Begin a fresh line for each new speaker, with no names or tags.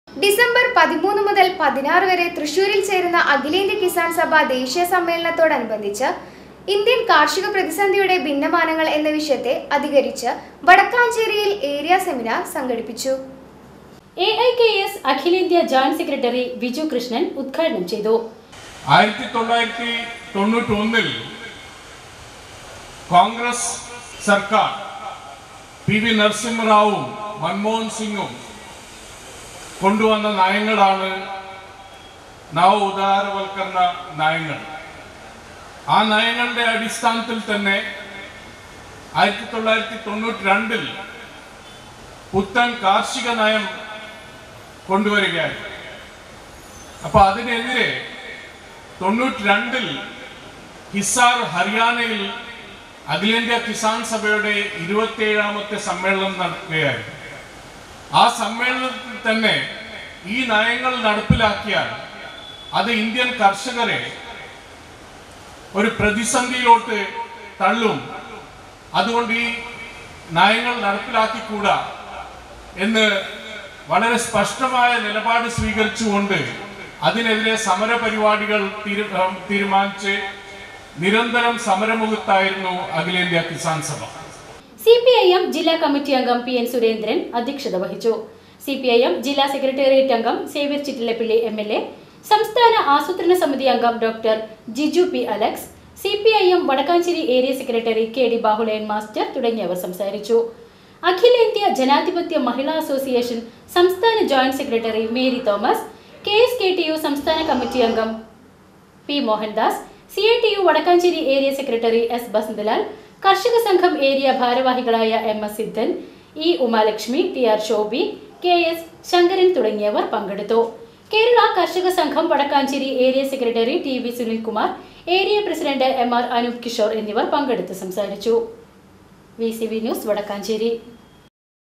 December പതിമൂന്ന് മുതൽ പതിനാറ് വരെ തൃശൂരിൽ ചേരുന്ന അഖിലേന്ത്യാ കിസാൻ സഭ ദേശീയ സമ്മേളനത്തോടനുബന്ധിച്ച് ഇന്ത്യൻ കാർഷിക പ്രതിസന്ധിയുടെ ഭിന്നമാനങ്ങൾ എന്ന വിഷയത്തെ അധികരിച്ച് വടക്കാഞ്ചേരിയിൽ ഏരിയ സെമിനാർ സംഘടിപ്പിച്ചു
എ ഐ കെ എസ് അഖിലേന്ത്യാ ജോയിന്റ് സെക്രട്ടറി വിജു കൃഷ്ണൻ ഉദ്ഘാടനം ചെയ്തു
ആയിരത്തി തൊള്ളായിരത്തി തൊണ്ണൂറ്റി ഒന്നിൽ കോൺഗ്രസ് സർക്കാർ പി വി നരസിംഹറാവും മൻമോഹൻ സിംഗും കൊണ്ടുവന്ന നയങ്ങളാണ് നവ ഉദാരവൽക്കരണ നയങ്ങൾ ആ നയങ്ങളുടെ അടിസ്ഥാനത്തിൽ തന്നെ ആയിരത്തി തൊള്ളായിരത്തി തൊണ്ണൂറ്റി രണ്ടിൽ പുത്തൻ കാർഷിക നയം കൊണ്ടുവരികയായി അപ്പൊ അതിനെതിരെ തൊണ്ണൂറ്റി രണ്ടിൽ ഹിസാർ ഹരിയാനയിൽ അഖിലേന്ത്യാ കിസാൻ സഭയുടെ ഇരുപത്തിയേഴാമത്തെ സമ്മേളനം നടക്കുകയായി ആ സമ്മേളനത്തിൽ തന്നെ ഈ നയങ്ങൾ നടപ്പിലാക്കിയാൽ അത് ഇന്ത്യൻ കർഷകരെ ഒരു പ്രതിസന്ധിയിലോട്ട് തള്ളും അതുകൊണ്ട് ഈ നയങ്ങൾ നടപ്പിലാക്കിക്കൂടാ എന്ന് വളരെ സ്പഷ്ടമായ നിലപാട് സ്വീകരിച്ചുകൊണ്ട് അതിനെതിരെ സമരപരിപാടികൾ തീരു- ഏഹ് തീരുമാനിച്ച് നിരന്തരം സമരമുഖത്തായിരുന്നു അഖിലേന്ത്യാ Kisan Sabha
C P I M ജില്ലാ കമ്മിറ്റി അംഗം പി എൻ സുരേന്ദ്രൻ അധ്യക്ഷത വഹിച്ചു സി പി ഐ എം ജില്ലാ സെക്രട്ടേറിയറ്റ് അംഗം Xavier Chittilappilly M L A സംസ്ഥാന ആസൂത്രണ സമിതി അംഗം doctor Jiju P Alex C P I M Vadakkanchery area secretary K D Bahuleyan master തുടങ്ങിയവർ സംസാരിച്ചു അഖിലേന്ത്യാ ജനാധിപത്യ മഹിളാ അസോസിയേഷൻ സംസ്ഥാന joint secretary Mary Thomas K S K T U സംസ്ഥാന കമ്മിറ്റി അംഗം P Mohandas C I T U Vadakkanchery area secretary S Basanthalal Karshaka Sangham area ഭാരവാഹികളായ M S Sidhan E Umalakshmi T R Shobhi K S Sankaran തുടങ്ങിയവർ പങ്കെടുത്തു Kerala Karshaka Sangham Vadakkanchery area secretary T V Sunilkumar area president M R Anoop Kishore എന്നിവർ പങ്കെടുത്ത് സംസാരിച്ചു V C V news Vadakkanchery